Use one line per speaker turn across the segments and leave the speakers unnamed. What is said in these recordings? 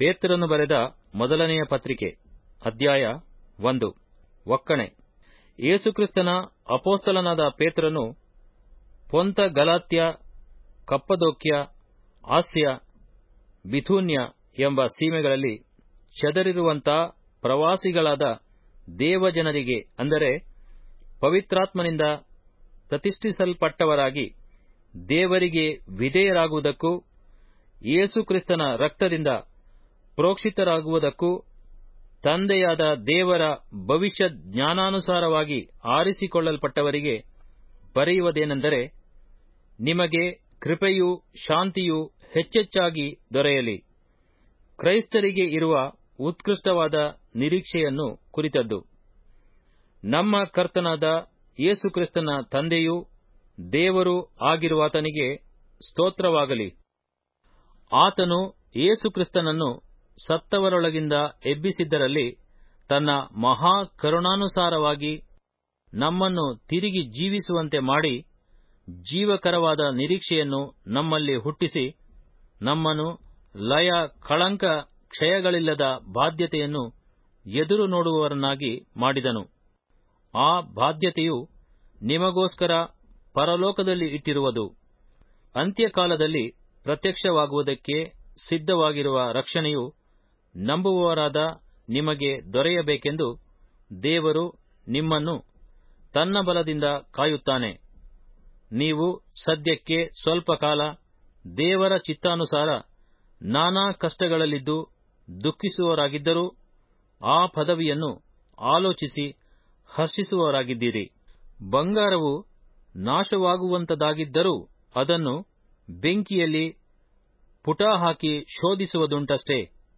ಪೇತ್ರನು ಬರೆದ ಮೊದಲನೆಯ ಪತ್ರಿಕೆ ಅಧ್ಯಾಯ ಒಂದು ಒಕ್ಕಣೆ ಯೇಸುಕ್ರಿಸ್ತನ ಅಪೋಸ್ತಲನಾದ ಪೇತ್ರನು ಪೊಂತ ಗಲಾತ್ಯ ಕಪ್ಪದೋಕ್ಯ ಆಸ್ಯ ಬಿಥೂನ್ಯ ಎಂಬ ಸೀಮೆಗಳಲ್ಲಿ ಚದರಿರುವಂಥ ಪ್ರವಾಸಿಗಳಾದ ದೇವಜನರಿಗೆ ಅಂದರೆ ಪವಿತ್ರಾತ್ಮನಿಂದ ಪ್ರತಿಷ್ಠಿಸಲ್ಪಟ್ಟವರಾಗಿ ದೇವರಿಗೆ ವಿಧೇಯರಾಗುವುದಕ್ಕೂ ಯೇಸುಕ್ರಿಸ್ತನ ರಕ್ತದಿಂದ ಪ್ರೋಕ್ಷಿತರಾಗುವುದಕ್ಕೂ ತಂದೆಯಾದ ದೇವರ ಭವಿಷ್ಯ ಜ್ಞಾನಾನುಸಾರವಾಗಿ ಆರಿಸಿಕೊಳ್ಳಲ್ಪಟ್ಟವರಿಗೆ ಬರೆಯುವುದೇನೆಂದರೆ ನಿಮಗೆ ಕೃಪೆಯೂ ಶಾಂತಿಯೂ ಹೆಚ್ಚೆಚ್ಚಾಗಿ ದೊರೆಯಲಿ ಕ್ರೈಸ್ತರಿಗೆ ಇರುವ ಉತ್ಕೃಷ್ಟವಾದ ನಿರೀಕ್ಷೆಯನ್ನು ಕುರಿತದ್ದು ನಮ್ಮ ಕರ್ತನಾದ ಯೇಸುಕ್ರಿಸ್ತನ ತಂದೆಯೂ ದೇವರೂ ಆಗಿರುವಾತನಿಗೆ ಸ್ತೋತ್ರವಾಗಲಿ ಆತನು ಯೇಸುಕ್ರಿಸ್ತನನ್ನು ಸತ್ತವರೊಳಗಿಂದ ಎಬ್ಬಿಸಿದ್ದರಲ್ಲಿ ತನ್ನ ಮಹಾ ಕರುಣಾನುಸಾರವಾಗಿ ನಮ್ಮನ್ನು ತಿರುಗಿ ಜೀವಿಸುವಂತೆ ಮಾಡಿ ಜೀವಕರವಾದ ನಿರೀಕ್ಷೆಯನ್ನು ನಮ್ಮಲ್ಲಿ ಹುಟ್ಟಿಸಿ ನಮ್ಮನ್ನು ಲಯ ಕಳಂಕ ಕ್ಷಯಗಳಿಲ್ಲದ ಬಾಧ್ಯತೆಯನ್ನು ಎದುರು ನೋಡುವವರನ್ನಾಗಿ ಮಾಡಿದನು ಆ ಬಾಧ್ಯತೆಯು ನಿಮಗೋಸ್ಕರ ಪರಲೋಕದಲ್ಲಿ ಇಟ್ಟಿರುವುದು ಅಂತ್ಯಕಾಲದಲ್ಲಿ ಪ್ರತ್ಯಕ್ಷವಾಗುವುದಕ್ಕೆ ಸಿದ್ಧವಾಗಿರುವ ರಕ್ಷಣೆಯು ನಂಬುವವರಾದ ನಿಮಗೆ ದೊರೆಯಬೇಕೆಂದು ದೇವರು ನಿಮ್ಮನ್ನು ತನ್ನ ಬಲದಿಂದ ಕಾಯುತ್ತಾನೆ ನೀವು ಸದ್ಯಕ್ಕೆ ಸ್ವಲ್ಪ ಕಾಲ ದೇವರ ಚಿತ್ತಾನುಸಾರ ನಾನಾ ಕಷ್ಟಗಳಲ್ಲಿದ್ದು ದುಃಖಿಸುವವರಾಗಿದ್ದರೂ ಆ ಪದವಿಯನ್ನು ಆಲೋಚಿಸಿ ಹರ್ಷಿಸುವವರಾಗಿದ್ದೀರಿ ಬಂಗಾರವು ನಾಶವಾಗುವಂತದಾಗಿದ್ದರೂ ಅದನ್ನು ಬೆಂಕಿಯಲ್ಲಿ ಪುಟ ಹಾಕಿ ಶೋಧಿಸುವುದುಂಟಷ್ಟೇ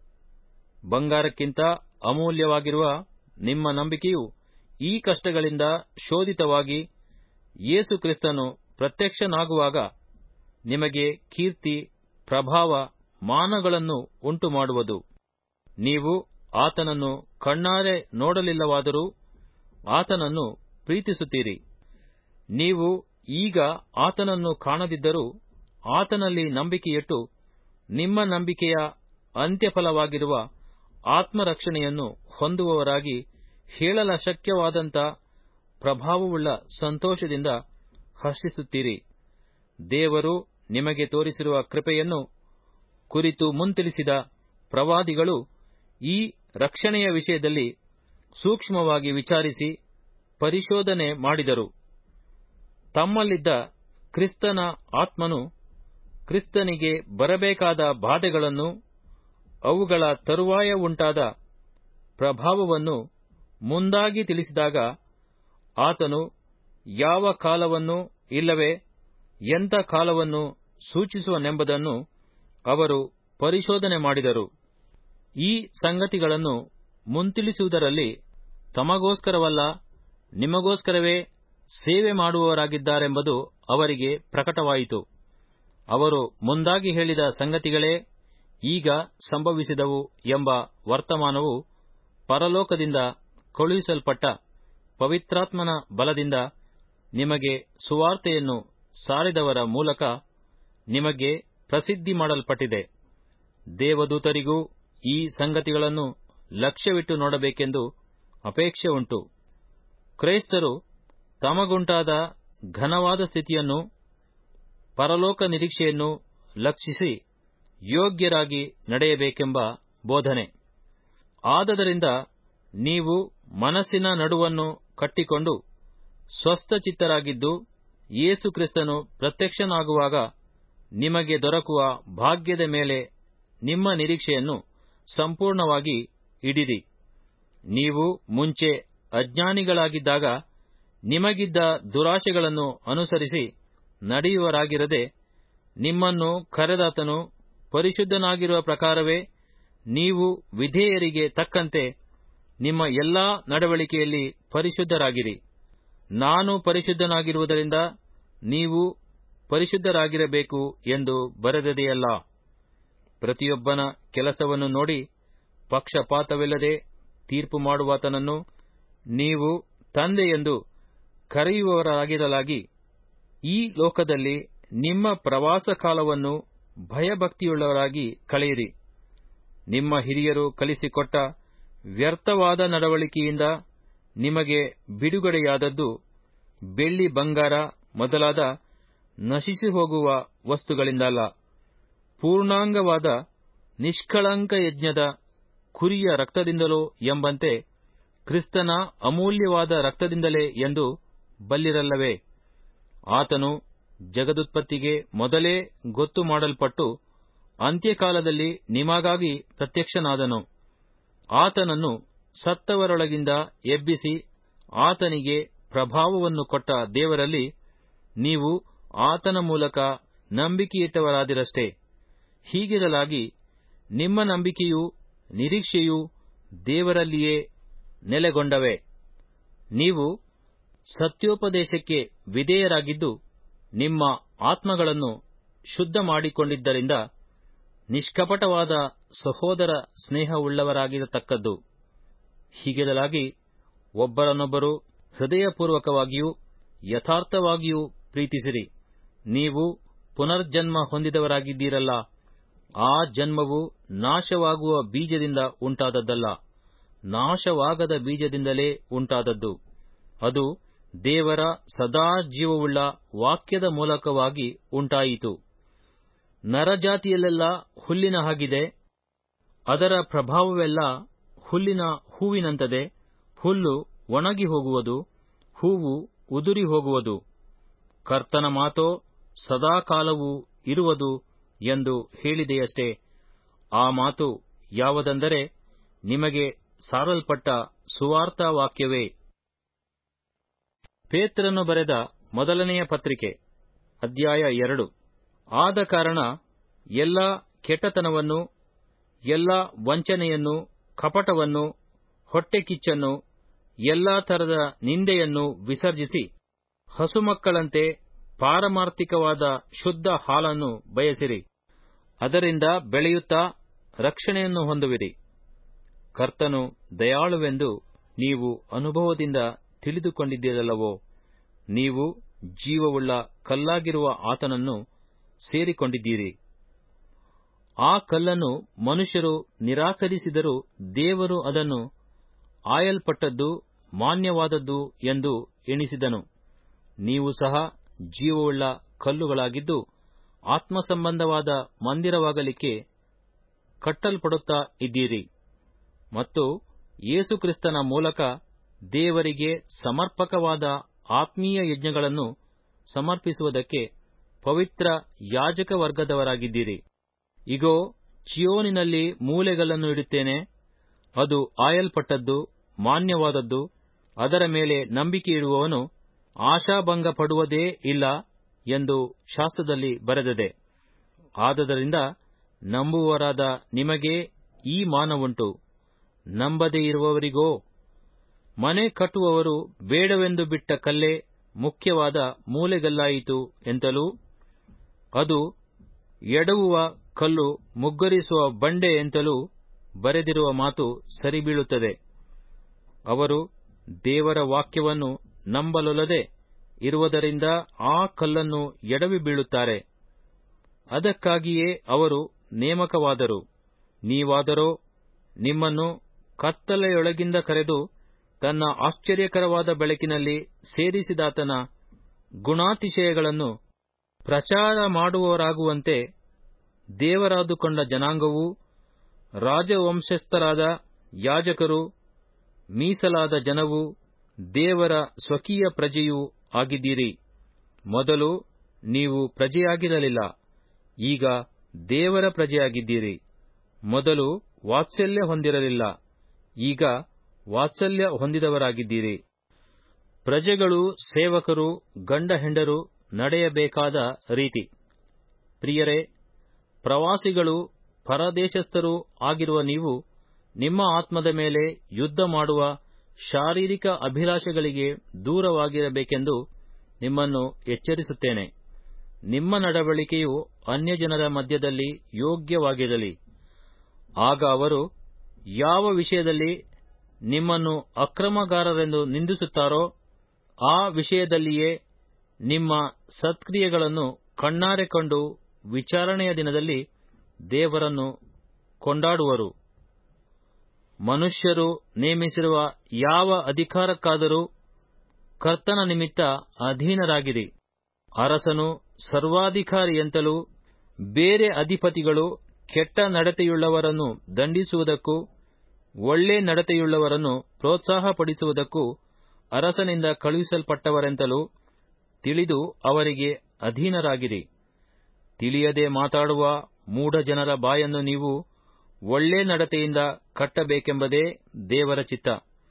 ಬಂಗಾರಕ್ಕಿಂತ ಅಮೂಲ್ಯವಾಗಿರುವ ನಿಮ್ಮ ನಂಬಿಕೆಯು ಈ ಕಷ್ಟಗಳಿಂದ ಶೋಧಿತವಾಗಿ ಯೇಸು ಕ್ರಿಸ್ತನು ಪ್ರತ್ಯಕ್ಷನಾಗುವಾಗ ನಿಮಗೆ ಕೀರ್ತಿ ಪ್ರಭಾವ ಮಾನಗಳನ್ನು ಉಂಟು ಮಾಡುವುದು ನೀವು ಆತನನ್ನು ಕಣ್ಣಾರೆ ನೋಡಲಿಲ್ಲವಾದರೂ ಆತನನ್ನು ಪ್ರೀತಿಸುತ್ತೀರಿ ನೀವು ಈಗ ಆತನನ್ನು ಕಾಣದಿದ್ದರೂ ಆತನಲ್ಲಿ ನಂಬಿಕೆಯಿಟ್ಟು ನಿಮ್ಮ ನಂಬಿಕೆಯ ಅಂತ್ಯಫಲವಾಗಿರುವ ಆತ್ಮರಕ್ಷಣೆಯನ್ನು ಹೊಂದುವವರಾಗಿ ಹೇಳಲಶಕ್ಯವಾದಂಥ ಪ್ರಭಾವವುಳ್ಳ ಸಂತೋಷದಿಂದ ಹರ್ಷಿಸುತ್ತೀರಿ ದೇವರು ನಿಮಗೆ ತೋರಿಸಿರುವ ಕೃಪೆಯನ್ನು ಕುರಿತು ಮುಂತಿಳಿಸಿದ ಪ್ರವಾದಿಗಳು ಈ ರಕ್ಷಣೆಯ ವಿಷಯದಲ್ಲಿ ಸೂಕ್ಷ್ಮವಾಗಿ ವಿಚಾರಿಸಿ ಪರಿಶೋಧನೆ ಮಾಡಿದರು ತಮ್ಮಲ್ಲಿದ್ದ ಕ್ರಿಸ್ತನ ಆತ್ಮನು ಕ್ರಿಸ್ತನಿಗೆ ಬರಬೇಕಾದ ಬಾಧೆಗಳನ್ನು ಅವುಗಳ ತರುವಾಯ ಉಂಟಾದ ಪ್ರಭಾವವನ್ನು ಮುಂದಾಗಿ ತಿಳಿಸಿದಾಗ ಆತನು ಯಾವ ಕಾಲವನ್ನು ಇಲ್ಲವೇ ಎಂಥ ಕಾಲವನ್ನು ಸೂಚಿಸುವನೆಂಬುದನ್ನು ಅವರು ಪರಿಶೋಧನೆ ಮಾಡಿದರು ಈ ಸಂಗತಿಗಳನ್ನು ಮುಂತಿಳಿಸುವುದರಲ್ಲಿ ತಮಗೋಸ್ಕರವಲ್ಲ ನಿಮಗೋಸ್ಕರವೇ ಸೇವೆ ಮಾಡುವವರಾಗಿದ್ದಾರೆಂಬುದು ಅವರಿಗೆ ಪ್ರಕಟವಾಯಿತು ಅವರು ಮುಂದಾಗಿ ಹೇಳಿದ ಸಂಗತಿಗಳೇ ಈಗ ಸಂಭವಿಸಿದವು ಎಂಬ ವರ್ತಮಾನವು ಪರಲೋಕದಿಂದ ಕಳುಹಿಸಲ್ಪಟ್ಟ ಪವಿತ್ರಾತ್ಮನ ಬಲದಿಂದ ನಿಮಗೆ ಸುವಾರ್ತೆಯನ್ನು ಸಾರಿದವರ ಮೂಲಕ ನಿಮಗೆ ಪ್ರಸಿದ್ಧಿ ಮಾಡಲ್ಪಟ್ಟಿದೆ ದೇವದೂತರಿಗೂ ಈ ಸಂಗತಿಗಳನ್ನು ಲಕ್ಷ್ಯವಿಟ್ಟು ನೋಡಬೇಕೆಂದು ಅಪೇಕ್ಷೆ ಉಂಟು ಕ್ರೈಸ್ತರು ತಮಗುಂಟಾದ ಘನವಾದ ಸ್ಥಿತಿಯನ್ನು ಪರಲೋಕ ನಿರೀಕ್ಷೆಯನ್ನು ಲಕ್ಷಿಸಿ ಯೋಗ್ಯರಾಗಿ ನಡೆಯಬೇಕೆಂಬ ಬೋಧನೆ ಆದದರಿಂದ ನೀವು ಮನಸ್ಸಿನ ನಡುವನ್ನು ಕಟ್ಟಿಕೊಂಡು ಸ್ವಸ್ಥಚಿತ್ತರಾಗಿದ್ದು ಯೇಸು ಕ್ರಿಸ್ತನು ಪ್ರತ್ಯಕ್ಷನಾಗುವಾಗ ನಿಮಗೆ ದೊರಕುವ ಭಾಗ್ಯದ ಮೇಲೆ ನಿಮ್ಮ ನಿರೀಕ್ಷೆಯನ್ನು ಸಂಪೂರ್ಣವಾಗಿ ಇಡಿರಿ ನೀವು ಮುಂಚೆ ಅಜ್ಞಾನಿಗಳಾಗಿದ್ದಾಗ ನಿಮಗಿದ್ದ ದುರಾಶೆಗಳನ್ನು ಅನುಸರಿಸಿ ನಡೆಯುವರಾಗಿರದೆ ನಿಮ್ಮನ್ನು ಕರೆದಾತನು ಪರಿಶುದ್ಧನಾಗಿರುವ ಪ್ರಕಾರವೇ ನೀವು ವಿಧೇಯರಿಗೆ ತಕ್ಕಂತೆ ನಿಮ್ಮ ಎಲ್ಲಾ ನಡವಳಿಕೆಯಲ್ಲಿ ಪರಿಶುದ್ಧರಾಗಿರಿ ನಾನು ಪರಿಶುದ್ಧನಾಗಿರುವುದರಿಂದ ನೀವು ಪರಿಶುದ್ಧರಾಗಿರಬೇಕು ಎಂದು ಬರೆದದೆಯಲ್ಲ ಪ್ರತಿಯೊಬ್ಬನ ಕೆಲಸವನ್ನು ನೋಡಿ ಪಕ್ಷಪಾತವಿಲ್ಲದೆ ತೀರ್ಪು ಮಾಡುವಾತನನ್ನು ನೀವು ತಂದೆಯೆಂದು ಕರೆಯುವವರಾಗಿರಲಾಗಿ ಈ ಲೋಕದಲ್ಲಿ ನಿಮ್ಮ ಪ್ರವಾಸ ಕಾಲವನ್ನು ಭಯಭಕ್ತಿಯುಳ್ಳವರಾಗಿ ಕಳೆಯಿರಿ ನಿಮ್ಮ ಹಿರಿಯರು ಕಲಿಸಿಕೊಟ್ಟ ವ್ಯರ್ಥವಾದ ನಡವಳಿಕೆಯಿಂದ ನಿಮಗೆ ಬಿಡುಗಡೆಯಾದದ್ದು ಬೆಳ್ಳಿ ಬಂಗಾರ ಮೊದಲಾದ ನಶಿಸಿ ಹೋಗುವ ವಸ್ತುಗಳಿಂದಲ್ಲ ಪೂರ್ಣಾಂಗವಾದ ನಿಷ್ಕಳಂಕ ಯಜ್ಞದ ಕುರಿಯ ರಕ್ತದಿಂದಲೋ ಎಂಬಂತೆ ಕ್ರಿಸ್ತನ ಅಮೂಲ್ಯವಾದ ರಕ್ತದಿಂದಲೇ ಎಂದು ಬಲ್ಲಿರಲ್ಲವೇ ಆತನು ಜಗದುತ್ಪತ್ತಿಗೆ ಮೊದಲೇ ಗೊತ್ತು ಮಾಡಲ್ಪಟ್ಟು ಅಂತ್ಯಕಾಲದಲ್ಲಿ ನಿಮಗಾಗಿ ಪ್ರತ್ಯಕ್ಷನಾದನು ಆತನನ್ನು ಸತ್ತವರೊಳಗಿಂದ ಎಬ್ಬಿಸಿ ಆತನಿಗೆ ಪ್ರಭಾವವನ್ನು ಕೊಟ್ಟ ದೇವರಲ್ಲಿ ನೀವು ಆತನ ಮೂಲಕ ನಂಬಿಕೆಯಿಟ್ಟವರಾದಿರಷ್ಟೇ ಹೀಗಿರಲಾಗಿ ನಿಮ್ಮ ನಂಬಿಕೆಯೂ ನಿರೀಕ್ಷೆಯೂ ದೇವರಲ್ಲಿಯೇ ನೆಲೆಗೊಂಡವೆ ನೀವು ಸತ್ಯೋಪದೇಶಕ್ಕೆ ವಿಧೇಯರಾಗಿದ್ದು ನಿಮ್ಮ ಆತ್ಮಗಳನ್ನು ಶುದ್ಧ ಮಾಡಿಕೊಂಡಿದ್ದರಿಂದ ನಿಷ್ಕಪಟವಾದ ಸಹೋದರ ಸ್ನೇಹವುಳ್ಳವರಾಗಿರತಕ್ಕದ್ದು ಹೀಗಿರಲಾಗಿ ಒಬ್ಬರನ್ನೊಬ್ಬರು ಹೃದಯಪೂರ್ವಕವಾಗಿಯೂ ಯಥಾರ್ಥವಾಗಿಯೂ ಪ್ರೀತಿಸಿರಿ ನೀವು ಪುನರ್ಜನ್ಮ ಹೊಂದಿದವರಾಗಿದ್ದೀರಲ್ಲ ಆ ಜನ್ಮವು ನಾಶವಾಗುವ ಬೀಜದಿಂದ ಉಂಟಾದದ್ದಲ್ಲ ನಾಶವಾಗದ ಬೀಜದಿಂದಲೇ ಉಂಟಾದದ್ದು ಅದು ದೇವರ ಸದಾ ಜೀವವುಳ್ಳ ವಾಕ್ಯದ ಮೂಲಕವಾಗಿ ಉಂಟಾಯಿತು ನರಜಾತಿಯಲ್ಲೆಲ್ಲ ಹುಲ್ಲಿನ ಹಾಗಿದೆ ಅದರ ಪ್ರಭಾವವೆಲ್ಲ ಹುಲ್ಲಿನ ಹೂವಿನಂತದೆ ಹುಲ್ಲು ಒಣಗಿ ಹೋಗುವುದು ಹೂವು ಉದುರಿ ಹೋಗುವುದು ಕರ್ತನ ಮಾತೋ ಸದಾಕಾಲವೂ ಇರುವುದು ಎಂದು ಹೇಳಿದೆಯಷ್ಟೇ ಆ ಮಾತು ಯಾವುದೆಂದರೆ ನಿಮಗೆ ಸಾರಲ್ಪಟ್ಟ ಸುವಾರ್ಥ ವಾಕ್ಯವೇ ಪೇತ್ರನು ಬರೆದ ಮೊದಲನೆಯ ಪತ್ರಿಕೆ ಅಧ್ಯಾಯ ಎರಡು ಆದ ಕಾರಣ ಎಲ್ಲ ಕೆಟ್ಟತನವನ್ನು ಎಲ್ಲ ವಂಚನೆಯನ್ನು ಕಪಟವನ್ನು ಹೊಟ್ಟೆಕಿಚ್ಚನ್ನು ಎಲ್ಲಾ ತರದ ನಿಂದೆಯನ್ನು ವಿಸರ್ಜಿಸಿ ಹಸುಮಕ್ಕಳಂತೆ ಪಾರಮಾರ್ಥಿಕವಾದ ಶುದ್ಧ ಹಾಲನ್ನು ಬಯಸಿರಿ ಅದರಿಂದ ಬೆಳೆಯುತ್ತಾ ರಕ್ಷಣೆಯನ್ನು ಹೊಂದುವಿರಿ ಕರ್ತನು ದಯಾಳುವೆಂದು ನೀವು ಅನುಭವದಿಂದ ತಿಳಿದುಕೊಂಡಿದ್ದೀರಲ್ಲವೋ ನೀವು ಜೀವವುಳ್ಳ ಕಲ್ಲಾಗಿರುವ ಆತನನ್ನು ಸೇರಿಕೊಂಡಿದ್ದೀರಿ ಆ ಕಲ್ಲನ್ನು ಮನುಷ್ಯರು ನಿರಾಕರಿಸಿದರೂ ದೇವರು ಅದನ್ನು ಆಯಲ್ಪಟ್ಟದ್ದು ಮಾನ್ಯವಾದದ್ದು ಎಂದು ಎಣಿಸಿದನು ನೀವು ಸಹ ಜೀವವುಳ್ಳ ಕಲ್ಲುಗಳಾಗಿದ್ದು ಆತ್ಮಸಂಬಂಧವಾದ ಮಂದಿರವಾಗಲಿಕ್ಕೆ ಕಟ್ಟಲ್ಪಡುತ್ತಾ ಇದ್ದೀರಿ ಮತ್ತು ಯೇಸುಕ್ರಿಸ್ತನ ಮೂಲಕ ದೇವರಿಗೆ ಸಮರ್ಪಕವಾದ ಆತ್ಮೀಯ ಯಜ್ಞಗಳನ್ನು ಸಮರ್ಪಿಸುವುದಕ್ಕೆ ಪವಿತ್ರ ಯಾಜಕ ವರ್ಗದವರಾಗಿದ್ದೀರಿ ಇಗೋ ಚಿಯೋನಿನಲ್ಲಿ ಮೂಲೆಗಲ್ಲನ್ನು ಇಡುತ್ತೇನೆ ಅದು ಆಯಲ್ಪಟ್ಟದ್ದು ಮಾನ್ಯವಾದದ್ದು ಅದರ ಮೇಲೆ ನಂಬಿಕೆ ಇಡುವವನು ಆಶಾಭಂಗ ಪಡುವುದೇ ಇಲ್ಲ ಎಂದು ಶಾಸ್ತ್ರದಲ್ಲಿ ಬರೆದಿದೆ ಆದದರಿಂದ ನಂಬುವವರಾದ ನಿಮಗೇ ಈ ಮಾನವುಂಟು ನಂಬದೇ ಇರುವವರಿಗೋ ಮನೆ ಕಟ್ಟುವವರು ಬೇಡವೆಂದು ಬಿಟ್ಟ ಕಲ್ಲೇ ಮುಖ್ಯವಾದ ಮೂಲೆಗಲ್ಲಾಯಿತು ಎಂತಲೂ ಅದು ಎಡವುವ ಕಲ್ಲು ಮುಗ್ಗರಿಸುವ ಬಂಡೆ ಎಂತಲೂ ಬರೆದಿರುವ ಮಾತು ಸರಿಬೀಳುತ್ತದೆ ಅವರು ದೇವರ ವಾಕ್ಯವನ್ನು ನಂಬಲೊಲ್ಲದೆ ಇರುವುದರಿಂದ ಆ ಕಲ್ಲನ್ನು ಎಡವಿ ಬೀಳುತ್ತಾರೆ ಅದಕ್ಕಾಗಿಯೇ ಅವರು ನೇಮಕವಾದರು ನೀವಾದರೋ ನಿಮ್ಮನ್ನು ಕತ್ತಲೆಯೊಳಗಿಂದ ಕರೆದು ತನ್ನ ಆಶ್ಚರ್ಯಕರವಾದ ಬೆಳಕಿನಲ್ಲಿ ಸೇರಿಸಿದಾತನ ಗುಣಾತಿಶಯಗಳನ್ನು ಪ್ರಚಾರ ಮಾಡುವವರಾಗುವಂತೆ ದೇವರಾದುಕೊಂಡ ಜನಾಂಗವೂ ರಾಜವಂಶಸ್ಥರಾದ ಯಾಜಕರು ಮೀಸಲಾದ ಜನವು ದೇವರ ಸ್ವಕೀಯ ಪ್ರಜೆಯೂ ಆಗಿದ್ದೀರಿ ಮೊದಲು ನೀವು ಪ್ರಜೆಯಾಗಿರಲಿಲ್ಲ ಈಗ ದೇವರ ಪ್ರಜೆಯಾಗಿದ್ದೀರಿ ಮೊದಲು ವಾತ್ಸಲ್ಯ ಹೊಂದಿರಲಿಲ್ಲ ಈಗ ವಾತ್ಸಲ್ಯ ಹೊಂದಿದವರಾಗಿದ್ದೀರಿ ಪ್ರಜೆಗಳು ಸೇವಕರು ಗಂಡ ಹೆಂಡರು ನಡೆಯಬೇಕಾದ ರೀತಿ ಪ್ರಿಯರೇ ಪ್ರವಾಸಿಗಳು ಪರದೇಶಸ್ಥರೂ ಆಗಿರುವ ನೀವು ನಿಮ್ಮ ಆತ್ಮದ ಮೇಲೆ ಯುದ್ಧ ಮಾಡುವ ಶಾರೀರಿಕ ಅಭಿಲಾಷೆಗಳಿಗೆ ದೂರವಾಗಿರಬೇಕೆಂದು ನಿಮ್ಮನ್ನು ಎಚ್ಚರಿಸುತ್ತೇನೆ ನಿಮ್ಮ ನಡವಳಿಕೆಯು ಅನ್ಯಜನರ ಮಧ್ಯದಲ್ಲಿ ಯೋಗ್ಯವಾಗಿರಲಿ ಆಗ ಅವರು ಯಾವ ವಿಷಯದಲ್ಲಿ ನಿಮ್ಮನ್ನು ಅಕ್ರಮಗಾರರೆಂದು ನಿಂದಿಸುತ್ತಾರೋ ಆ ವಿಷಯದಲ್ಲಿಯೇ ನಿಮ್ಮ ಸತ್ಕ್ರಿಯೆಗಳನ್ನು ಕಣ್ಣಾರೆ ಕಂಡು ವಿಚಾರಣೆಯ ದಿನದಲ್ಲಿ ದೇವರನ್ನು ಕೊಂಡಾಡುವರು ಮನುಷ್ಯರು ನೇಮಿಸಿರುವ ಯಾವ ಅಧಿಕಾರಕ್ಕಾದರೂ ಕರ್ತನ ನಿಮಿತ್ತ ಅಧೀನರಾಗಿರಿ ಅರಸನು ಸರ್ವಾಧಿಕಾರಿಯಂತಲೂ ಬೇರೆ ಅಧಿಪತಿಗಳು ಕೆಟ್ಟ ನಡತೆಯುಳ್ಳವರನ್ನು ದಂಡಿಸುವುದಕ್ಕೂ ಒಳ್ಳೆ ನಡತೆಯುಳ್ಳವರನ್ನು ಪ್ರೋತ್ಸಾಹಪಡಿಸುವುದಕ್ಕೂ ಅರಸನಿಂದ ಕಳುಹಿಸಲ್ಪಟ್ಟವರೆಂತಲೂ ತಿಳಿದು ಅವರಿಗೆ ಅಧೀನರಾಗಿರಿ ತಿಳಿಯದೆ ಮಾತಾಡುವ ಮೂಢ ಜನರ ಬಾಯನ್ನು ನೀವು ಒಳ್ಳೆ ನಡತೆಯಿಂದ ಕಟ್ಟಬೇಕೆಂಬುದೇ ದೇವರ ಚಿತ್ತ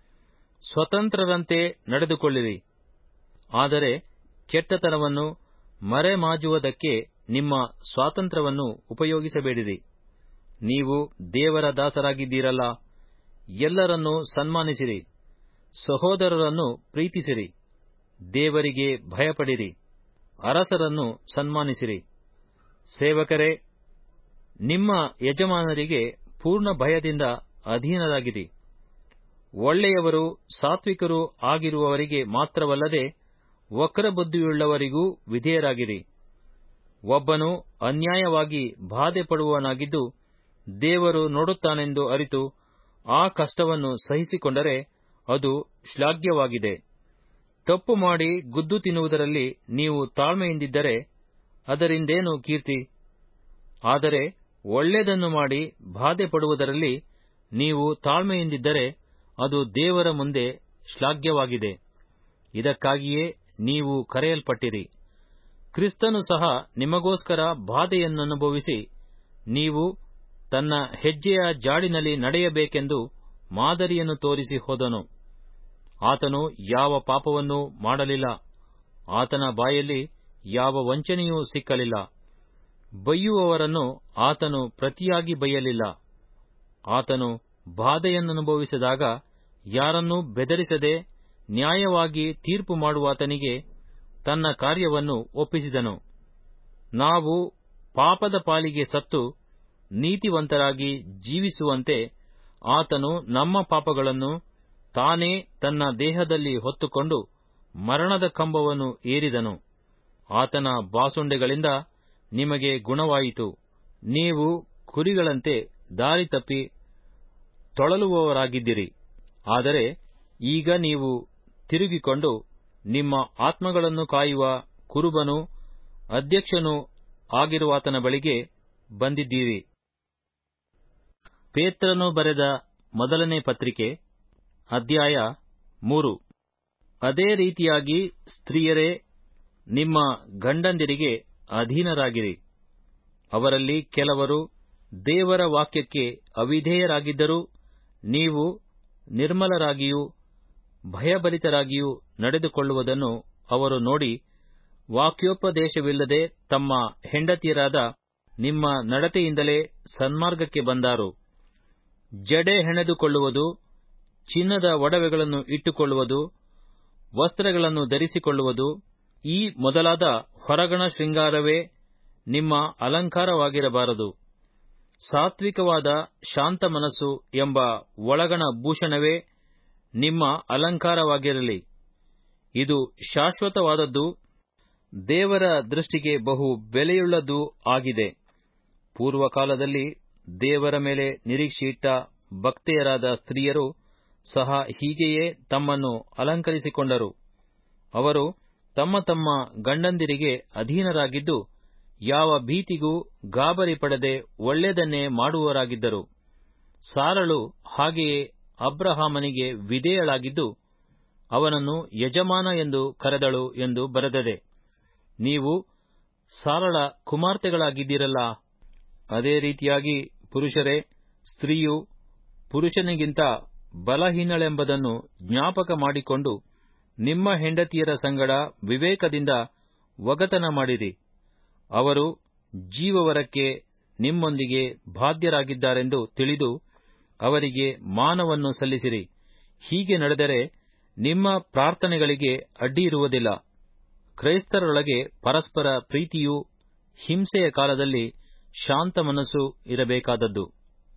ಸ್ವತಂತ್ರರಂತೆ ನಡೆದುಕೊಳ್ಳಿರಿ ಆದರೆ ಕೆಟ್ಟತನವನ್ನು ಮರೆಮಾಚುವುದಕ್ಕೆ ನಿಮ್ಮ ಸ್ವಾತಂತ್ರ್ಯವನ್ನು ಉಪಯೋಗಿಸಬೇಡಿರಿ ನೀವು ದೇವರ ದಾಸರಾಗಿದ್ದೀರಲ್ಲ ಎಲ್ಲರನ್ನೂ ಸನ್ಮಾನಿಸಿರಿ ಸಹೋದರರನ್ನು ಪ್ರೀತಿಸಿರಿ ದೇವರಿಗೆ ಭಯಪಡಿರಿ ಅರಸರನ್ನು ಸನ್ಮಾನಿಸಿರಿ ಸೇವಕರೇ ನಿಮ್ಮ ಯಜಮಾನರಿಗೆ ಪೂರ್ಣ ಭಯದಿಂದ ಅಧೀನರಾಗಿರಿ ಒಳ್ಳೆಯವರು ಸಾತ್ವಿಕರು ಆಗಿರುವವರಿಗೆ ಮಾತ್ರವಲ್ಲದೆ ವಕ್ರಬುದ್ಧಿಯುಳ್ಳವರಿಗೂ ವಿಧೇಯರಾಗಿರಿ ಒಬ್ಬನು ಅನ್ಯಾಯವಾಗಿ ಬಾಧೆಪಡುವವನಾಗಿದ್ದು ದೇವರು ನೋಡುತ್ತಾನೆಂದು ಅರಿತು ಆ ಕಷ್ಟವನ್ನು ಸಹಿಸಿಕೊಂಡರೆ ಅದು ಶ್ಲಾಘ್ಯವಾಗಿದೆ ತಪ್ಪು ಮಾಡಿ ಗುದ್ದು ತಿನ್ನುವುದರಲ್ಲಿ ನೀವು ತಾಳ್ಮೆಯಿಂದಿದ್ದರೆ ಅದರಿಂದೇನು ಕೀರ್ತಿ ಆದರೆ ಒಳ್ಳೆಯದನ್ನು ಮಾಡಿ ಬಾಧೆಪಡುವುದರಲ್ಲಿ ನೀವು ತಾಳ್ಮೆಯಿಂದಿದ್ದರೆ ಅದು ದೇವರ ಮುಂದೆ ಶ್ಲಾಘ್ಯವಾಗಿದೆ ಇದಕ್ಕಾಗಿಯೇ ನೀವು ಕರೆಯಲ್ಪಟ್ಟಿರಿ ಕ್ರಿಸ್ತನು ಸಹ ನಿಮಗೋಸ್ಕರ ಬಾಧೆಯನ್ನನುಭವಿಸಿ ನೀವು ತನ್ನ ಹೆಜ್ಜೆಯ ಜಾಡಿನಲ್ಲಿ ನಡೆಯಬೇಕೆಂದು ಮಾದರಿಯನ್ನು ತೋರಿಸಿ ಹೋದನು ಆತನು ಯಾವ ಪಾಪವನ್ನೂ ಮಾಡಲಿಲ್ಲ ಆತನ ಬಾಯಲ್ಲಿ ಯಾವ ವಂಚನೆಯೂ ಸಿಕ್ಕಲಿಲ್ಲ ಬೈಯುವವರನ್ನು ಆತನು ಪ್ರತಿಯಾಗಿ ಬೈಯಲಿಲ್ಲ ಆತನು ಬಾಧೆಯನ್ನನುಭವಿಸಿದಾಗ ಯಾರನ್ನೂ ಬೆದರಿಸದೆ ನ್ಯಾಯವಾಗಿ ತೀರ್ಪು ಮಾಡುವಾತನಿಗೆ ತನ್ನ ಕಾರ್ಯವನ್ನು ಒಪ್ಪಿಸಿದನು ನಾವು ಪಾಪದ ಪಾಲಿಗೆ ಸತ್ತು ನೀತಿವಂತರಾಗಿ ಜೀವಿಸುವಂತೆ ಆತನು ನಮ್ಮ ಪಾಪಗಳನ್ನು ತಾನೇ ತನ್ನ ದೇಹದಲ್ಲಿ ಹೊತ್ತುಕೊಂಡು ಮರಣದ ಕಂಬವನ್ನು ಏರಿದನು ಆತನ ಬಾಸುಂಡೆಗಳಿಂದ ನಿಮಗೆ ಗುಣವಾಯಿತು ನೀವು ಕುರಿಗಳಂತೆ ದಾರಿ ತಪ್ಪಿ ತೊಳಲುವವರಾಗಿದ್ದಿರಿ ಆದರೆ ಈಗ ನೀವು ತಿರುಗಿಕೊಂಡು ನಿಮ್ಮ ಆತ್ಮಗಳನ್ನು ಕಾಯುವ ಕುರುಬನೂ ಅಧ್ಯಕ್ಷನೂ ಆಗಿರುವಾತನ ಬಳಿಗೆ ಬಂದಿದ್ದೀರಿ ಪೇತ್ರನು ಬರೆದ ಮೊದಲನೇ ಪತ್ರಿಕೆ ಅಧ್ಯಾಯ ಮೂರು ಅದೇ ರೀತಿಯಾಗಿ ಸ್ತ್ರೀಯರೇ ನಿಮ್ಮ ಗಂಡಂದಿರಿಗೆ ಅಧೀನರಾಗಿರಿ ಅವರಲ್ಲಿ ಕೆಲವರು ದೇವರ ವಾಕ್ಯಕ್ಕೆ ಅವಿಧೇಯರಾಗಿದ್ದರೂ ನೀವು ನಿರ್ಮಲರಾಗಿಯೂ ಭಯಭರಿತರಾಗಿಯೂ ನಡೆದುಕೊಳ್ಳುವುದನ್ನು ಅವರು ನೋಡಿ ವಾಕ್ಯೋಪದೇಶವಿಲ್ಲದೆ ತಮ್ಮ ಹೆಂಡತಿಯರಾದ ನಿಮ್ಮ ನಡತೆಯಿಂದಲೇ ಸನ್ಮಾರ್ಗಕ್ಕೆ ಬಂದಾರು ಜಡೆ ಹೆಣೆದುಕೊಳ್ಳುವುದು ಚಿನ್ನದ ಒಡವೆಗಳನ್ನು ಇಟ್ಟುಕೊಳ್ಳುವುದು ವಸ್ತ್ರಗಳನ್ನು ಧರಿಸಿಕೊಳ್ಳುವುದು ಈ ಮೊದಲಾದ ಹೊರಗಣ ಶೃಂಗಾರವೇ ನಿಮ್ಮ ಅಲಂಕಾರವಾಗಿರಬಾರದು ಸಾತ್ವಿಕವಾದ ಶಾಂತ ಮನಸ್ಸು ಎಂಬ ಒಳಗಣ ಭೂಷಣವೇ ನಿಮ್ಮ ಅಲಂಕಾರವಾಗಿರಲಿ ಇದು ಶಾಶ್ವತವಾದದ್ದು ದೇವರ ದೃಷ್ಟಿಗೆ ಬಹು ಬೆಲೆಯುಳ್ಳದ್ದೂ ಆಗಿದೆ ಪೂರ್ವಕಾಲದಲ್ಲಿ ದೇವರ ಮೇಲೆ ನಿರೀಕ್ಷೆಯಿಟ್ಟ ಭಕ್ತೆಯರಾದ ಸ್ತ್ರೀಯರು ಸಹ ಹೀಗೆಯೇ ತಮ್ಮನ್ನು ಅಲಂಕರಿಸಿಕೊಂಡರು ಅವರು ತಮ್ಮ ತಮ್ಮ ಗಂಡಂದಿರಿಗೆ ಅಧೀನರಾಗಿದ್ದು ಯಾವ ಭೀತಿಗೂ ಗಾಬರಿ ಪಡದೆ ಒಳ್ಳೆಯದನ್ನೇ ಮಾಡುವವರಾಗಿದ್ದರು ಸಾರಳು ಹಾಗೆಯೇ ಅಬ್ರಹಾಮನಿಗೆ ವಿಧೇಯಳಾಗಿದ್ದು ಅವನನ್ನು ಯಜಮಾನ ಎಂದು ಕರೆದಳು ಎಂದು ಬರೆದದೆ ನೀವು ಸಾರಳ ಕುಮಾರ್ತೆಗಳಾಗಿದ್ದೀರಲ್ಲ ಅದೇ ರೀತಿಯಾಗಿ ಪುರುಷರೇ ಸ್ತ್ರೀಯು ಪುರುಷನಿಗಿಂತ ಬಲಹೀನಳೆಂಬುದನ್ನು ಜ್ಞಾಪಕ ಮಾಡಿಕೊಂಡು ನಿಮ್ಮ ಹೆಂಡತಿಯರ ಸಂಗಡ ವಿವೇಕದಿಂದ ಒಗತನ ಮಾಡಿರಿ ಅವರು ಜೀವವರಕ್ಕೆ ನಿಮ್ಮೊಂದಿಗೆ ಬಾಧ್ಯರಾಗಿದ್ದಾರೆಂದು ತಿಳಿದು ಅವರಿಗೆ ಮಾನವನ್ನು ಸಲ್ಲಿಸಿರಿ ಹೀಗೆ ನಡೆದರೆ ನಿಮ್ಮ ಪ್ರಾರ್ಥನೆಗಳಿಗೆ ಅಡ್ಡಿಯಿರುವುದಿಲ್ಲ ಕ್ರೈಸ್ತರೊಳಗೆ ಪರಸ್ಪರ ಪ್ರೀತಿಯೂ ಹಿಂಸೆಯ ಕಾಲದಲ್ಲಿ ಶಾಂತ ಮನಸ್ಸು ಇರಬೇಕಾದದ್ದು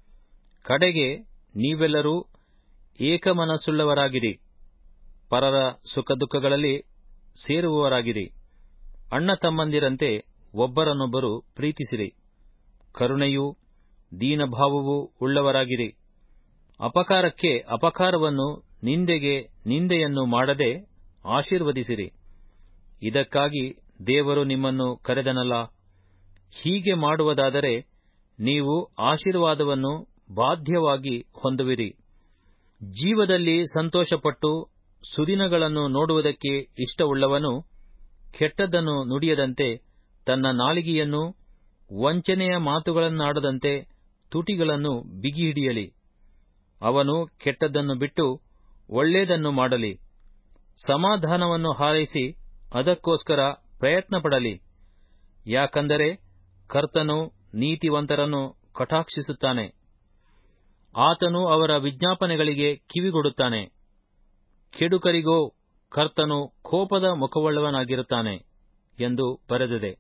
ಕಡೆಗೆ ನೀವೆಲ್ಲರೂ ಏಕಮನಸ್ಸುಳ್ಳವರಾಗಿರಿ ಪರರ ಸುಖ ದುಃಖಗಳಲ್ಲಿ ಸೇರುವವರಾಗಿರಿ ಅಣ್ಣ ತಮ್ಮಂದಿರಂತೆ ಒಬ್ಬರನ್ನೊಬ್ಬರು ಪ್ರೀತಿಸಿರಿ ಕರುಣೆಯೂ ದೀನಭಾವವು ಉಳ್ಳವರಾಗಿರಿ ಅಪಕಾರಕ್ಕೆ ಅಪಕಾರವನ್ನು ನಿಂದೆಗೆ ನಿಂದೆಯನ್ನು ಮಾಡದೆ ಆಶೀರ್ವದಿಸಿರಿ ಇದಕ್ಕಾಗಿ ದೇವರು ನಿಮ್ಮನ್ನು ಕರೆದನಲ್ಲ ಹೀಗೆ ಮಾಡುವುದಾದರೆ ನೀವು ಆಶೀರ್ವಾದವನ್ನು ಬಾಧ್ಯವಾಗಿ ಹೊಂದುವಿರಿ ಜೀವದಲ್ಲಿ ಸಂತೋಷಪಟ್ಟು ಸುದಿನಗಳನ್ನು ನೋಡುವುದಕ್ಕೆ ಇಷ್ಟವುಳ್ಳವನು ಕೆಟ್ಟದ್ದನ್ನು ನುಡಿಯದಂತೆ ತನ್ನ ನಾಲಿಗೆಯನ್ನು ವಂಚನೆಯ ಮಾತುಗಳನ್ನಾಡದಂತೆ ತುಟಿಗಳನ್ನು ಬಿಗಿಹಿಡಿಯಲಿ ಅವನು ಕೆಟ್ಟದ್ದನ್ನು ಬಿಟ್ಟು ಒಳ್ಳೆಯದನ್ನು ಮಾಡಲಿ ಸಮಾಧಾನವನ್ನು ಹಾರೈಸಿ ಅದಕ್ಕೋಸ್ಕರ ಪ್ರಯತ್ನಪಡಲಿ ಯಾಕಂದರೆ ಕರ್ತನು ನೀತಿವಂತರನ್ನು ಕಟಾಕ್ಷಿಸುತ್ತಾನೆ ಆತನು ಅವರ ವಿಜ್ಞಾಪನೆಗಳಿಗೆ ಕಿವಿಗೊಡುತ್ತಾನೆ ಕೆಡುಕರಿಗೋ ಕರ್ತನು ಕೋಪದ ಮುಖವುಳ್ಳವನಾಗಿರುತ್ತಾನೆ ಎಂದು ಬರೆದಿದೆ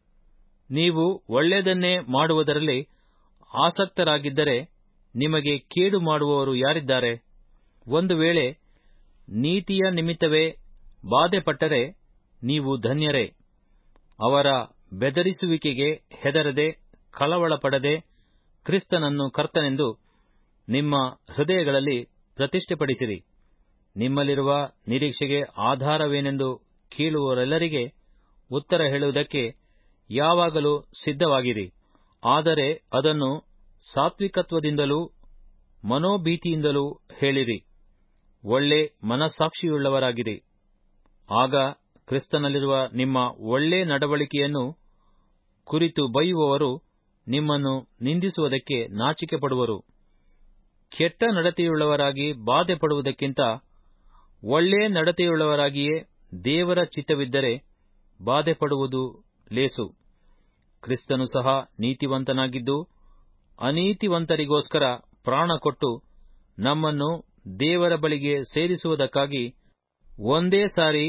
ನೀವು ಒಳ್ಳೆಯದನ್ನೇ ಮಾಡುವುದರಲ್ಲಿ ಆಸಕ್ತರಾಗಿದ್ದರೆ ನಿಮಗೆ ಕೇಡು ಮಾಡುವವರು ಯಾರಿದ್ದಾರೆ ಒಂದು ವೇಳೆ ನೀತಿಯ ನಿಮಿತ್ತವೇ ಬಾಧೆಪಟ್ಟರೆ ನೀವು ಧನ್ಯರೇ ಅವರ ಬೆದರಿಸುವಿಕೆಗೆ ಹೆದರದೆ ಕಳವಳಪಡದೆ ಕ್ರಿಸ್ತನನ್ನು ಕರ್ತನೆಂದು ನಿಮ್ಮ ಹೃದಯಗಳಲ್ಲಿ ಪ್ರತಿಷ್ಠೆಪಡಿಸಿರಿ ನಿಮ್ಮಲ್ಲಿರುವ ನಿರೀಕ್ಷೆಗೆ ಆಧಾರವೇನೆಂದು ಕೇಳುವವರೆಲ್ಲರಿಗೆ ಉತ್ತರ ಹೇಳುವುದಕ್ಕೆ ಯಾವಾಗಲೂ ಸಿದ್ಧವಾಗಿರಿ ಆದರೆ ಅದನ್ನು ಸಾತ್ವಿಕತ್ವದಿಂದಲೂ ಮನೋಭೀತಿಯಿಂದಲೂ ಹೇಳಿರಿ ಒಳ್ಳೆ ಮನಸ್ಸಾಕ್ಷಿಯುಳ್ಳವರಾಗಿರಿ ಆಗ ಕ್ರಿಸ್ತನಲ್ಲಿರುವ ನಿಮ್ಮ ಒಳ್ಳೆ ನಡವಳಿಕೆಯನ್ನು ಕುರಿತು ಬೈಯುವವರು ನಿಮ್ಮನ್ನು ನಿಂದಿಸುವುದಕ್ಕೆ ನಾಚಿಕೆಪಡುವರು ಕೆಟ್ಟ ನಡತೆಯುಳ್ಳವರಾಗಿ ಬಾಧೆಪಡುವುದಕ್ಕಿಂತ ಒಳ್ಳೆ ನಡತೆಯುಳ್ಳವರಾಗಿಯೇ ದೇವರ ಚಿತ್ತವಿದ್ದರೆ ಬಾಧೆಪಡುವುದು ಲೇಸು ಕ್ರಿಸ್ತನು ಸಹ ನೀತಿವಂತನಾಗಿದ್ದು ಅನೀತಿವಂತರಿಗೋಸ್ಕರ ಪ್ರಾಣ ಕೊಟ್ಟು ನಮ್ಮನ್ನು ದೇವರ ಬಳಿಗೆ ಸೇರಿಸುವುದಕ್ಕಾಗಿ ಒಂದೇ ಸಾರಿ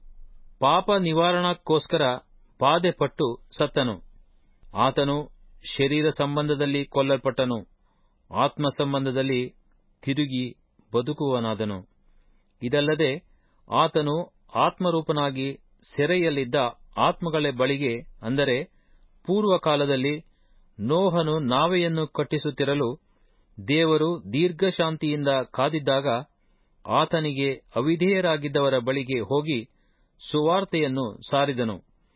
ಪಾಪ ನಿವಾರಣಕ್ಕೋಸ್ಕರ ಬಾಧೆಪಟ್ಟು ಸತ್ತನು ಆತನು ಶರೀರ ಸಂಬಂಧದಲ್ಲಿ ಕೊಲ್ಲಲ್ಪಟ್ಟನು ಆತ್ಮ ಸಂಬಂಧದಲ್ಲಿ ತಿರುಗಿ ಬದುಕುವನಾದನು ಇದಲ್ಲದೆ ಆತನು ಆತ್ಮರೂಪನಾಗಿ ಸೆರೆಯಲ್ಲಿದ್ದ ಆತ್ಮಗಳ ಬಳಿಗೆ ಅಂದರೆ ಪೂರ್ವಕಾಲದಲ್ಲಿ ನೋಹನು ನಾವೆಯನ್ನು ಕಟ್ಟಿಸುತ್ತಿರಲು ದೇವರು ದೀರ್ಘಶಾಂತಿಯಿಂದ ಕಾದಿದ್ದಾಗ ಆತನಿಗೆ ಅವಿಧೇಯರಾಗಿದ್ದವರ ಬಳಿಗೆ ಹೋಗಿ ಸುವಾರ್ತೆಯನ್ನು ಸಾರಿದನು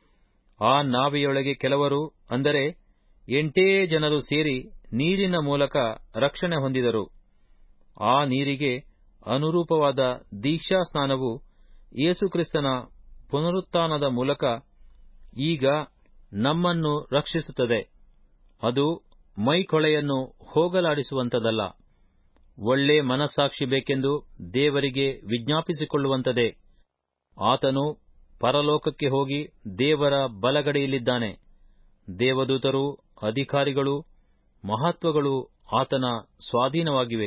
ಆ ನಾವೆಯೊಳಗೆ ಕೆಲವರು ಅಂದರೆ ಎಂಟೇ ಜನರು ಸೇರಿ ನೀರಿನ ಮೂಲಕ ರಕ್ಷಣೆ ಹೊಂದಿದರು ಆ ನೀರಿಗೆ ಅನುರೂಪವಾದ ದೀಕ್ಷಾಸ್ನಾನವು ಯೇಸುಕ್ರಿಸ್ತನ ಪುನರುತ್ಥಾನದ ಮೂಲಕ ಈಗ ನಮ್ಮನ್ನು ರಕ್ಷಿಸುತ್ತದೆ ಅದು ಮೈಕೊಳೆಯನ್ನು ಹೋಗಲಾಡಿಸುವಂತದಲ್ಲ ಒಳ್ಳೆ ಮನಸ್ಸಾಕ್ಷಿ ಬೇಕೆಂದು ದೇವರಿಗೆ ವಿಜ್ಞಾಪಿಸಿಕೊಳ್ಳುವಂತದೇ ಆತನು ಪರಲೋಕಕ್ಕೆ ಹೋಗಿ ದೇವರ ಬಲಗಡೆಯಲ್ಲಿದ್ದಾನೆ ದೇವದೂತರು ಅಧಿಕಾರಿಗಳು ಮಹತ್ವಗಳು ಆತನ ಸ್ವಾಧೀನವಾಗಿವೆ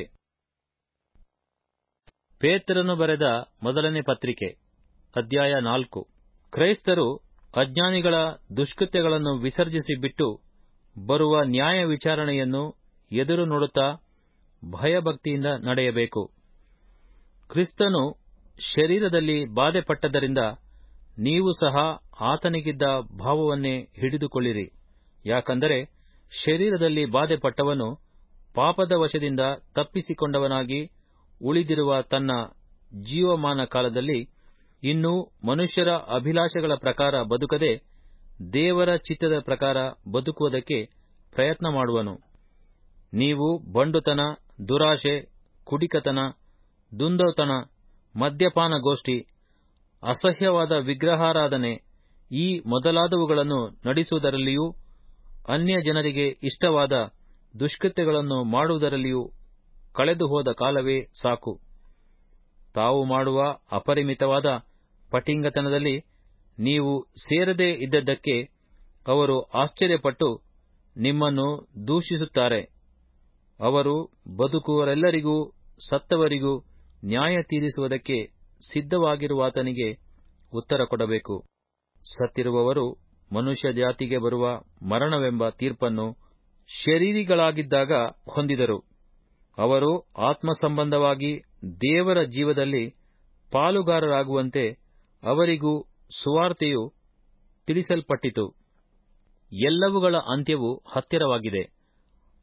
ಪೇತ್ರನು ಬರೆದ ಮೊದಲನೇ ಪತ್ರಿಕೆ ಅಧ್ಯಾಯ ನಾಲ್ಕು ಕ್ರೈಸ್ತರು ಅಜ್ಞಾನಿಗಳ ದುಷ್ಕೃತ್ಯಗಳನ್ನು ವಿಸರ್ಜಿಸಿ ಬಿಟ್ಟು ಬರುವ ನ್ಯಾಯ ವಿಚಾರಣೆಯನ್ನು ಎದುರು ನೋಡುತ್ತಾ ಭಯಭಕ್ತಿಯಿಂದ ನಡೆಯಬೇಕು ಕ್ರಿಸ್ತನು ಶರೀರದಲ್ಲಿ ಬಾಧೆಪಟ್ಟದರಿಂದ ನೀವು ಸಹ ಆತನಿಗಿದ್ದ ಭಾವವನ್ನೇ ಹಿಡಿದುಕೊಳ್ಳಿರಿ ಯಾಕಂದರೆ ಶರೀರದಲ್ಲಿ ಬಾಧೆಪಟ್ಟವನು ಪಾಪದ ವಶದಿಂದ ತಪ್ಪಿಸಿಕೊಂಡವನಾಗಿ ಉಳಿದಿರುವ ತನ್ನ ಜೀವಮಾನ ಕಾಲದಲ್ಲಿ ಇನ್ನೂ ಮನುಷ್ಯರ ಅಭಿಲಾಷೆಗಳ ಪ್ರಕಾರ ಬದುಕದೆ ದೇವರ ಚಿತ್ತದ ಪ್ರಕಾರ ಬದುಕುವುದಕ್ಕೆ ಪ್ರಯತ್ನ ಮಾಡುವನು ನೀವು ಬಂಡುತನ ದುರಾಶೆ ಕುಡಿಕತನ ದುಂದೌತಣ ಮದ್ಯಪಾನಗೋಷ್ಠಿ ಅಸಹ್ಯವಾದ ವಿಗ್ರಹಾರಾಧನೆ ಈ ಮೊದಲಾದವುಗಳನ್ನು ನಡೆಸುವುದರಲ್ಲಿಯೂ ಅನ್ಯ ಜನರಿಗೆ ಇಷ್ಟವಾದ ದುಷ್ಕೃತ್ಯಗಳನ್ನು ಮಾಡುವುದರಲ್ಲಿಯೂ ಕಳೆದು ಹೋದ ಕಾಲವೇ ಸಾಕು ತಾವು ಮಾಡುವ ಅಪರಿಮಿತವಾದ ಪಟಿಂಗತನದಲ್ಲಿ ನೀವು ಸೇರದೇ ಇದ್ದದ್ದಕ್ಕೆ ಅವರು ಆಶ್ಚರ್ಯಪಟ್ಟು ನಿಮ್ಮನ್ನು ದೂಷಿಸುತ್ತಾರೆ ಅವರು ಬದುಕುವರೆಲ್ಲರಿಗೂ ಸತ್ತವರಿಗೂ ನ್ಯಾಯ ತೀರಿಸುವುದಕ್ಕೆ ಸಿದ್ಧವಾಗಿರುವಾತನಿಗೆ ಉತ್ತರ ಕೊಡಬೇಕು ಸತ್ತಿರುವವರು ಮನುಷ್ಯ ಜಾತಿಗೆ ಬರುವ ಮರಣವೆಂಬ ತೀರ್ಪನ್ನು ಶರೀರಿಗಳಾಗಿದ್ದಾಗ ಹೊಂದಿದರು ಅವರು ಆತ್ಮ ಸಂಬಂಧವಾಗಿ ದೇವರ ಜೀವದಲ್ಲಿ ಪಾಲುಗಾರರಾಗುವಂತೆ ಅವರಿಗೂ ಸುವಾರ್ತೆಯು ತಿಳಿಸಲ್ಪಟ್ಟಿತು ಎಲ್ಲವುಗಳ ಅಂತ್ಯವು ಹತ್ತಿರವಾಗಿದೆ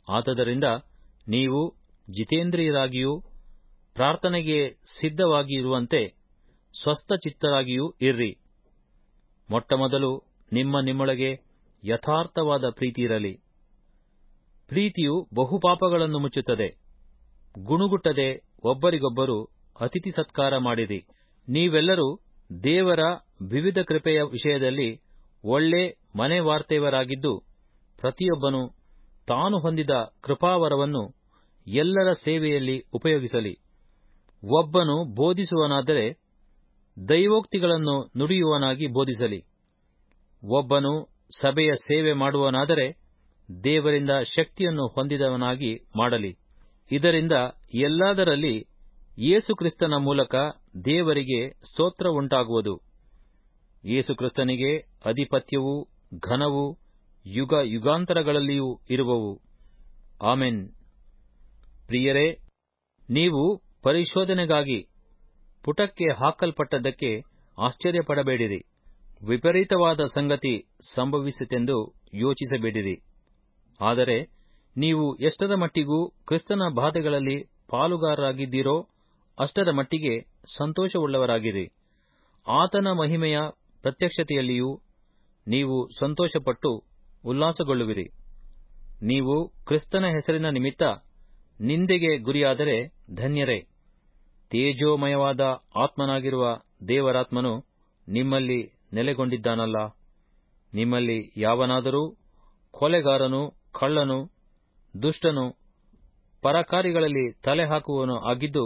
ಆತದರಿಂದ ನೀವು ಜಿತೇಂದ್ರಿಯರಾಗಿಯೂ ಪ್ರಾರ್ಥನೆಗೆ ಸಿದ್ಧವಾಗಿರುವಂತೆ ಸ್ವಸ್ಥಚಿತ್ತರಾಗಿಯೂ ಇರ್ರಿ ಮೊಟ್ಟಮೊದಲು ನಿಮ್ಮ ನಿಮ್ಮೊಳಗೆ ಯಥಾರ್ಥವಾದ ಪ್ರೀತಿ ಇರಲಿ ಪ್ರೀತಿಯು ಬಹುಪಾಪಗಳನ್ನು ಮುಚ್ಚುತ್ತದೆ ಗುಣುಗುಟ್ಟದೆ ಒಬ್ಬರಿಗೊಬ್ಬರು ಅತಿಥಿ ಸತ್ಕಾರ ಮಾಡಿರಿ ನೀವೆಲ್ಲರೂ ದೇವರ ವಿವಿಧ ಕೃಪೆಯ ವಿಷಯದಲ್ಲಿ ಒಳ್ಳೆ ಮನೆ ವಾರ್ತೆಯವರಾಗಿದ್ದು ಪ್ರತಿಯೊಬ್ಬನು ತಾನು ಹೊಂದಿದ ಕೃಪಾವರವನ್ನು ಎಲ್ಲರ ಸೇವೆಯಲ್ಲಿ ಉಪಯೋಗಿಸಲಿ ಒಬ್ಬನು ಬೋಧಿಸುವನಾದರೆ ದೈವೋಕ್ತಿಗಳನ್ನು ನುಡಿಯುವನಾಗಿ ಬೋಧಿಸಲಿ ಒಬ್ಬನು ಸಭೆಯ ಸೇವೆ ಮಾಡುವನಾದರೆ ದೇವರಿಂದ ಶಕ್ತಿಯನ್ನು ಹೊಂದಿದವನಾಗಿ ಮಾಡಲಿ ಇದರಿಂದ ಎಲ್ಲದರಲ್ಲಿ ಯೇಸುಕ್ರಿಸ್ತನ ಮೂಲಕ ದೇವರಿಗೆ ಸ್ತೋತ್ರ ಉಂಟಾಗುವುದು ಯೇಸುಕ್ರಿಸ್ತನಿಗೆ ಅಧಿಪತ್ಯವೂ ಘನವೂ ಯುಗ ಯುಗಾಂತರಗಳಲ್ಲಿಯೂ ಇರುವವು ಆಮೆನ್ ಪ್ರಿಯರೇ ನೀವು ಪರಿಶೋಧನೆಗಾಗಿ ಪುಟಕ್ಕೆ ಹಾಕಲ್ಪಟ್ಟದ್ದಕ್ಕೆ ಆಶ್ಚರ್ಯಪಡಬೇಡಿರಿ ವಿಪರೀತವಾದ ಸಂಗತಿ ಸಂಭವಿಸಿತೆಂದು ಯೋಚಿಸಬೇಡಿರಿ ಆದರೆ ನೀವು ಎಷ್ಟರ ಮಟ್ಟಿಗೂ ಕ್ರಿಸ್ತನ ಬಾಧೆಗಳಲ್ಲಿ ಪಾಲುಗಾರರಾಗಿದ್ದೀರೋ ಅಷ್ಟರ ಮಟ್ಟಿಗೆ ಸಂತೋಷವುಳ್ಳವರಾಗಿರಿ ಆತನ ಮಹಿಮೆಯ ಪ್ರತ್ಯಕ್ಷತೆಯಲ್ಲಿಯೂ ನೀವು ಸಂತೋಷಪಟ್ಟು ಉಲ್ಲಾಸಗೊಳ್ಳುವಿರಿ ನೀವು ಕ್ರಿಸ್ತನ ಹೆಸರಿನ ನಿಮಿತ್ತ ನಿಂದೆಗೆ ಗುರಿಯಾದರೆ ಧನ್ಯರೇ ತೇಜೋಮಯವಾದ ಆತ್ಮನಾಗಿರುವ ದೇವರಾತ್ಮನು ನಿಮ್ಮಲ್ಲಿ ನೆಲೆಗೊಂಡಿದ್ದಾನಲ್ಲ ನಿಮ್ಮಲ್ಲಿ ಯಾವನಾದರೂ ಕೊಲೆಗಾರನು ಕಳ್ಳನು ದುಷ್ಟನು ಪರಕಾರಿಗಳಲ್ಲಿ ತಲೆ ಹಾಕುವವನು ಆಗಿದ್ದು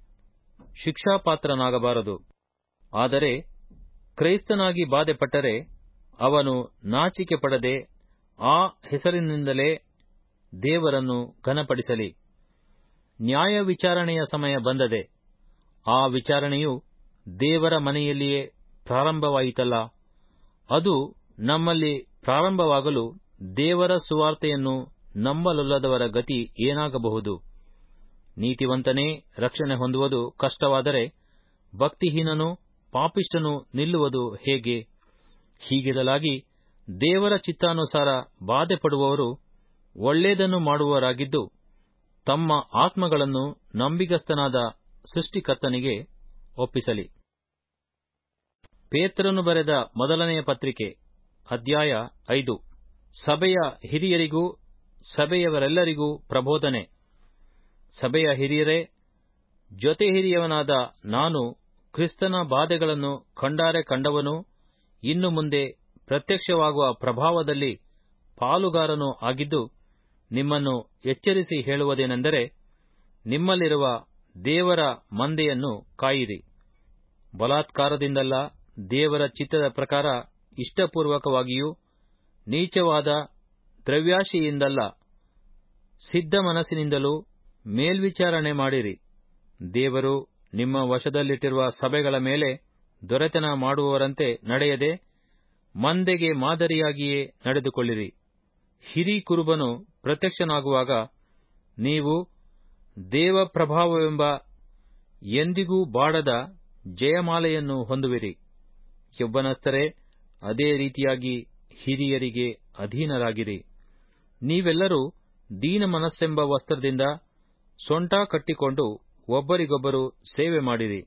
ಶಿಕ್ಷಾಪಾತ್ರನಾಗಬಾರದು ಆದರೆ ಕ್ರೈಸ್ತನಾಗಿ ಬಾಧೆಪಟ್ಟರೆ ಅವನು ನಾಚಿಕೆ ಪಡದೆ ಆ ಹೆಸರಿನಿಂದಲೇ ದೇವರನ್ನು ಘನಪಡಿಸಲಿ ನ್ಯಾಯ ವಿಚಾರಣೆಯ ಸಮಯ ಬಂದದೆ ಆ ವಿಚಾರಣೆಯು ದೇವರ ಮನೆಯಲ್ಲಿಯೇ ಪ್ರಾರಂಭವಾಯಿತಲ್ಲ ಅದು ನಮ್ಮಲ್ಲಿ ಪ್ರಾರಂಭವಾಗಲು ದೇವರ ಸುವಾರ್ತೆಯನ್ನು ನಂಬಲೊಲ್ಲದವರ ಗತಿ ಏನಾಗಬಹುದು ನೀತಿವಂತನೇ ರಕ್ಷಣೆ ಹೊಂದುವುದು ಕಷ್ಟವಾದರೆ ಭಕ್ತಿಹೀನನು ಪಾಪಿಷ್ಟನು ನಿಲ್ಲುವುದು ಹೇಗೆ ಹೀಗಿರಲಾಗಿ ದೇವರ ಚಿತ್ತಾನುಸಾರ ಬಾಧೆಪಡುವವರು ಒಳ್ಳೆಯದನ್ನು ಮಾಡುವವರಾಗಿದ್ದು ತಮ್ಮ ಆತ್ಮಗಳನ್ನು ನಂಬಿಗಸ್ತನಾದ ಸೃಷ್ಟಿಕರ್ತನಿಗೆ ಒಪ್ಪಿಸಲಿ ಪೇತ್ರನು ಬರೆದ ಮೊದಲನೆಯ ಪತ್ರಿಕೆ ಅಧ್ಯಾಯ ಐದು ಸಭೆಯ ಹಿರಿಯರಿಗೂ ಸಭೆಯವರೆಲ್ಲರಿಗೂ ಪ್ರಬೋಧನೆ ಸಭೆಯ ಹಿರಿಯರೇ ಜೊತೆ ಹಿರಿಯವನಾದ ನಾನು ಕ್ರಿಸ್ತನ ಬಾಧೆಗಳನ್ನು ಕಂಡಾರೆ ಕಂಡವನು ಇನ್ನು ಮುಂದೆ ಪ್ರತ್ಯಕ್ಷವಾಗುವ ಪ್ರಭಾವದಲ್ಲಿ ಪಾಲುಗಾರನೂ ಆಗಿದ್ದು ನಿಮ್ಮನ್ನು ಎಚ್ಚರಿಸಿ ಹೇಳುವುದೇನೆಂದರೆ ನಿಮ್ಮಲ್ಲಿರುವ ದೇವರ ಮಂದೆಯನ್ನು ಕಾಯಿರಿ ಬಲಾತ್ಕಾರದಿಂದಲ್ಲ ದೇವರ ಚಿತ್ತದ ಪ್ರಕಾರ ಇಷ್ಟಪೂರ್ವಕವಾಗಿಯೂ ನೀಚವಾದ ದ್ರವ್ಯಾಶೆಯಿಂದಲ್ಲ ಸಿದ್ಧ ಮನಸ್ಸಿನಿಂದಲೂ ಮೇಲ್ವಿಚಾರಣೆ ಮಾಡಿರಿ ದೇವರು ನಿಮ್ಮ ವಶದಲ್ಲಿಟ್ಟಿರುವ ಸಭೆಗಳ ಮೇಲೆ ದೊರೆತನ ಮಾಡುವವರಂತೆ ನಡೆಯದೆ ಮಂದೆಗೆ ಮಾದರಿಯಾಗಿಯೇ ನಡೆದುಕೊಳ್ಳಿರಿ ಹಿರಿ ಕುರುಬನು ಪ್ರತ್ಯಕ್ಷನಾಗುವಾಗ ನೀವು ದೇವಪ್ರಭಾವವೆಂಬ ಎಂದಿಗೂ ಬಾಡದ ಜಯಮಾಲೆಯನ್ನು ಹೊಂದುವಿರಿ ಯೌವನಸ್ಥರೇ ಅದೇ ರೀತಿಯಾಗಿ ಹಿರಿಯರಿಗೆ ಅಧೀನರಾಗಿರಿ ನೀವೆಲ್ಲರೂ ದೀನ ಮನಸ್ಸೆಂಬ ವಸ್ತ್ರದಿಂದ ಸೊಂಟ ಕಟ್ಟಿಕೊಂಡು ಒಬ್ಬರಿಗೊಬ್ಬರು ಸೇವೆ ಮಾಡಿರಿ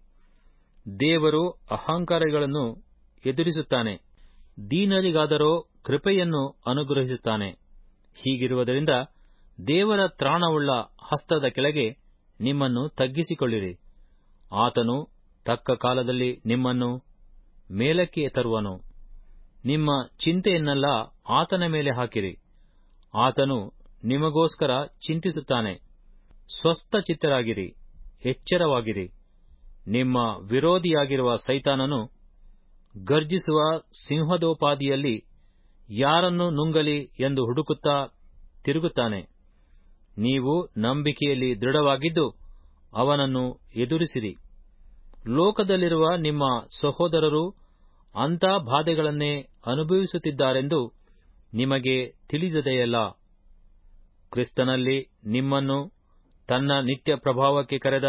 ದೇವರು ಅಹಂಕಾರಿಗಳನ್ನು ಎದುರಿಸುತ್ತಾನೆ ದೀನರಿಗಾದರೋ ಕೃಪೆಯನ್ನು ಅನುಗ್ರಹಿಸುತ್ತಾನೆ ಹೀಗಿರುವುದರಿಂದ ದೇವರ ತ್ರಾಣವುಳ್ಳ ಹಸ್ತದ ಕೆಳಗೆ ನಿಮ್ಮನ್ನು ತಗ್ಗಿಸಿಕೊಳ್ಳಿರಿ ಆತನು ತಕ್ಕ ಕಾಲದಲ್ಲಿ ನಿಮ್ಮನ್ನು ಮೇಲಕ್ಕೆ ತರುವನು ನಿಮ್ಮ ಚಿಂತೆಯನ್ನೆಲ್ಲ ಆತನ ಮೇಲೆ ಹಾಕಿರಿ ಆತನು ನಿಮಗೋಸ್ಕರ ಚಿಂತಿಸುತ್ತಾನೆ ಸ್ವಸ್ಥ ಚಿತ್ತರಾಗಿರಿ ಎಚ್ಚರವಾಗಿರಿ ನಿಮ್ಮ ವಿರೋಧಿಯಾಗಿರುವ ಸೈತಾನನು ಗರ್ಜಿಸುವ ಸಿಂಹದೋಪಾದಿಯಲ್ಲಿ ಯಾರನ್ನು ನುಂಗಲಿ ಎಂದು ಹುಡುಕುತ್ತಾ ತಿರುಗುತ್ತಾನೆ ನೀವು ನಂಬಿಕೆಯಲ್ಲಿ ದೃಢವಾಗಿದ್ದು ಅವನನ್ನು ಎದುರಿಸಿರಿ ಲೋಕದಲ್ಲಿರುವ ನಿಮ್ಮ ಸಹೋದರರು ಅಂಥ ಬಾಧೆಗಳನ್ನೇ ಅನುಭವಿಸುತ್ತಿದ್ದಾರೆಂದು ನಿಮಗೆ ತಿಳಿದದೆಯಲ್ಲ ಕ್ರಿಸ್ತನಲ್ಲಿ ನಿಮ್ಮನ್ನು ತನ್ನ ನಿತ್ಯ ಪ್ರಭಾವಕ್ಕೆ ಕರೆದ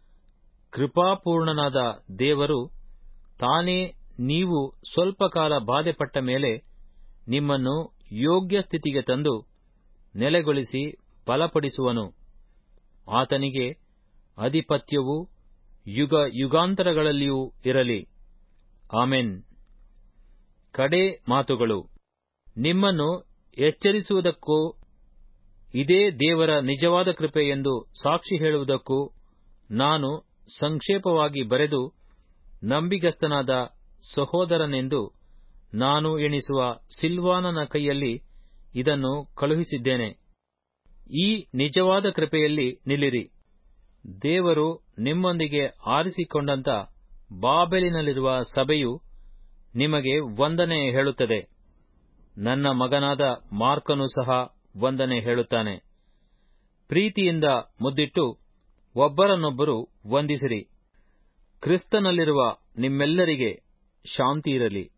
ಕೃಪಾಪೂರ್ಣನಾದ ದೇವರು ತಾನೇ ನೀವು ಸ್ವಲ್ಪ ಕಾಲ ಬಾಧೆಪಟ್ಟ ಮೇಲೆ ನಿಮ್ಮನ್ನು ಯೋಗ್ಯ ಸ್ಥಿತಿಗೆ ತಂದು ನೆಲೆಗೊಳಿಸಿ ಬಲಪಡಿಸುವನು ಆತನಿಗೆ ಅಧಿಪತ್ಯವೂ ಯುಗ ಯುಗಾಂತರಗಳಲ್ಲಿಯೂ ಇರಲಿ ಆಮೆನ್ ಕಡೆ ಮಾತುಗಳು ನಿಮ್ಮನ್ನು ಎಚ್ಚರಿಸುವುದಕ್ಕೂ ಇದೇ ದೇವರ ನಿಜವಾದ ಕೃಪೆ ಎಂದು ಸಾಕ್ಷಿ ಹೇಳುವುದಕ್ಕೂ ನಾನು ಸಂಕ್ಷೇಪವಾಗಿ ಬರೆದು ನಂಬಿಗಸ್ತನಾದ ಸಹೋದರನೆಂದು ನಾನು ಎಣಿಸುವ ಸಿಲ್ವಾನನ ಕೈಯಲ್ಲಿ ಇದನ್ನು ಕಳುಹಿಸಿದ್ದೇನೆ ಈ ನಿಜವಾದ ಕೃಪೆಯಲ್ಲಿ ನಿಲ್ಲಿರಿ ದೇವರು ನಿಮ್ಮೊಂದಿಗೆ ಆರಿಸಿಕೊಂಡಂತ ಬಾಬೆಲಿನಲ್ಲಿರುವ ಸಭೆಯು ನಿಮಗೆ ವಂದನೆ ಹೇಳುತ್ತದೆ ನನ್ನ ಮಗನಾದ ಮಾರ್ಕನು ಸಹ ವಂದನೆ ಹೇಳುತ್ತಾನೆ ಪ್ರೀತಿಯಿಂದ ಮುದ್ದಿಟ್ಟು ಒಬ್ಬರನ್ನೊಬ್ಬರು ವಂದಿಸಿರಿ ಕ್ರಿಸ್ತನಲ್ಲಿರುವ ನಿಮ್ಮೆಲ್ಲರಿಗೆ ಶಾಂತಿ ಇರಲಿ